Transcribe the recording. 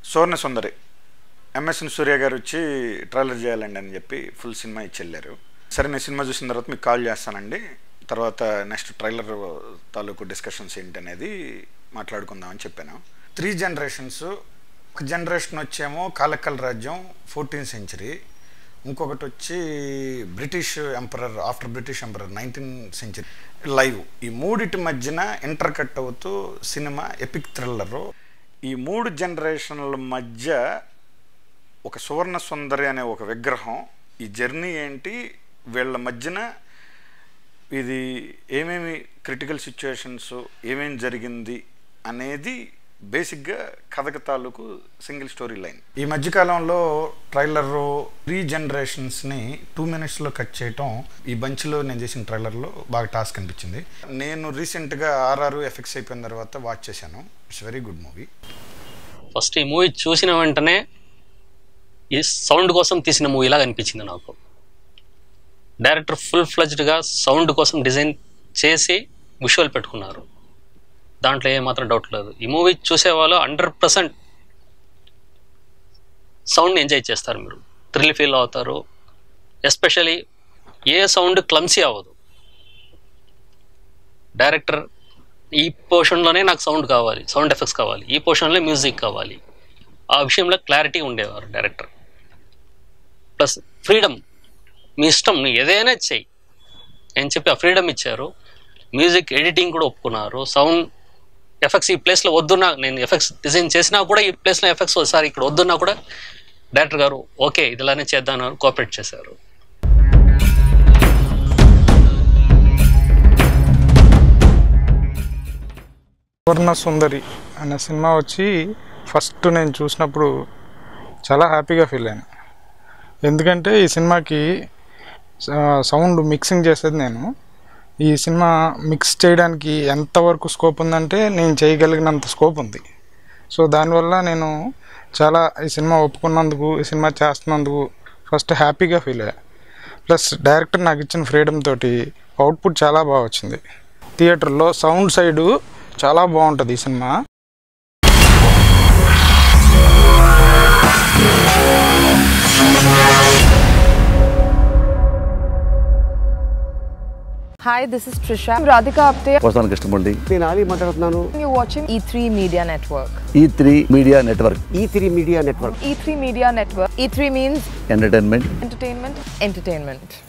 సువర్ణ సుందరి MSN సూర్య గారు వచ్చి trailer చేయాలండి అని చెప్పి ఫుల్ సినిమా ఇచ్చి వెళ్ళారు సరే నేను సినిమా చూసిన తర్వాత మీకు కాల్ చేస్తానండి తర్వాత నెక్స్ట్ ట్రైలర్ తాలూకు డిస్కషన్స్ ఏంటి అనేది మాట్లాడుకుందామని చెప్పాను త్రీ జనరేషన్స్ ఒక జనరేషన్ వచ్చేమో కాలక్కల్ రాజ్యం ఫోర్టీన్త్ సెంచరీ ఇంకొకటి వచ్చి British emperor after British emperor nineteen century live ఈ మూడిటి మధ్యన ఇంటర్ కట్ అవుతూ సినిమా ఎపిక్ థ్రిల్లరు ఈ మూడు జనరేషన్ల మధ్య ఒక సువర్ణ సుందరి అనే ఒక విగ్రహం ఈ జర్నీ ఏంటి వీళ్ళ మధ్యన ఇది ఏమేమి క్రిటికల్ సిచ్యువేషన్స్ ఏమేమి జరిగింది అనేది బేసిక్గా కథక తాలూకు సింగిల్ స్టోరీ లైన్ ఈ మధ్యకాలంలో ట్రైలర్ త్రీ జనరేషన్స్ని టూ మినిట్స్లో కట్ చేయటం ఈ బంచ్లో నేను చేసిన ట్రైలర్లో బాగా టాస్క్ అనిపించింది నేను రీసెంట్గా ఆర్ఆర్ ఎఫెక్ట్స్ అయిపోయిన తర్వాత వాచ్ చేశాను it's very good movie first ఈ మూవీ చూసిన వెంటనే ఈ సౌండ్ కోసం తీసిన మూవీలాగా అనిపించింది నాకు డైరెక్టర్ ఫుల్ ఫ్లజ్డ్గా సౌండ్ కోసం డిజైన్ చేసి విజువల్ పెట్టుకున్నారు దాంట్లో ఏమాత్రం డౌట్ లేదు ఈ మూవీ చూసేవాళ్ళు హండ్రెడ్ పర్సెంట్ సౌండ్ని ఎంజాయ్ చేస్తారు మీరు థ్రిల్ ఫీల్ అవుతారు ఎస్పెషలీ ఏ సౌండ్ క్లమ్సీ అవ్వదు డైరెక్టర్ ఈ పోర్షన్లోనే నాకు సౌండ్ కావాలి సౌండ్ ఎఫెక్ట్స్ కావాలి ఈ పోర్షన్లో మ్యూజిక్ కావాలి ఆ విషయంలో క్లారిటీ ఉండేవారు డైరెక్టర్ ప్లస్ ఫ్రీడమ్ మీ ఇష్టం నువ్వు ఏదైనా చెయ్యి అని చెప్పి ఆ ఫ్రీడమ్ ఇచ్చారు మ్యూజిక్ ఎడిటింగ్ కూడా ఒప్పుకున్నారు సౌండ్ ఎఫెక్ట్స్ ఈ ప్లేస్లో వద్దున్నా నేను ఎఫెక్ట్స్ డిజైన్ చేసినా కూడా ఈ ప్లేస్లో ఎఫెక్ట్స్ ఒకసారి ఇక్కడ వద్దున్నా కూడా డైరెక్టర్ గారు ఓకే ఇదిలానే చేద్దాం కోఆపరేట్ చేశారు సువర్ణ సుందరి అనే సినిమా వచ్చి ఫస్ట్ నేను చూసినప్పుడు చాలా హ్యాపీగా ఫీల్ అయ్యాను ఎందుకంటే ఈ సినిమాకి స- సౌండ్ మిక్సింగ్ చేసేది నేను ఈ సినిమా మిక్స్ చేయడానికి ఎంతవరకు స్కోప్ ఉందంటే నేను చేయగలిగినంత స్కోప్ ఉంది సో దానివల్ల నేను చాలా ఈ సినిమా ఒప్పుకున్నందుకు ఈ సినిమా చేస్తున్నందుకు ఫస్ట్ హ్యాపీగా ఫీల్ అయ్యా ప్లస్ డైరెక్టర్ నాకు ఇచ్చిన ఫ్రీడమ్ తోటి అవుట్పుట్ చాలా బాగా వచ్చింది థియేటర్లో సౌండ్ సైడు చాలా బాగుంటుంది ఈ cinema Hi, this is Trisha. I'm Radhika Apte. వస్తాను కృష్ణమూర్తి నేను ఆలీ మాట్లాడుతున్నాను You're watching E3 Media Network. E three media network E three media network E3 Media Network. E3 means entertainment entertainment, entertainment.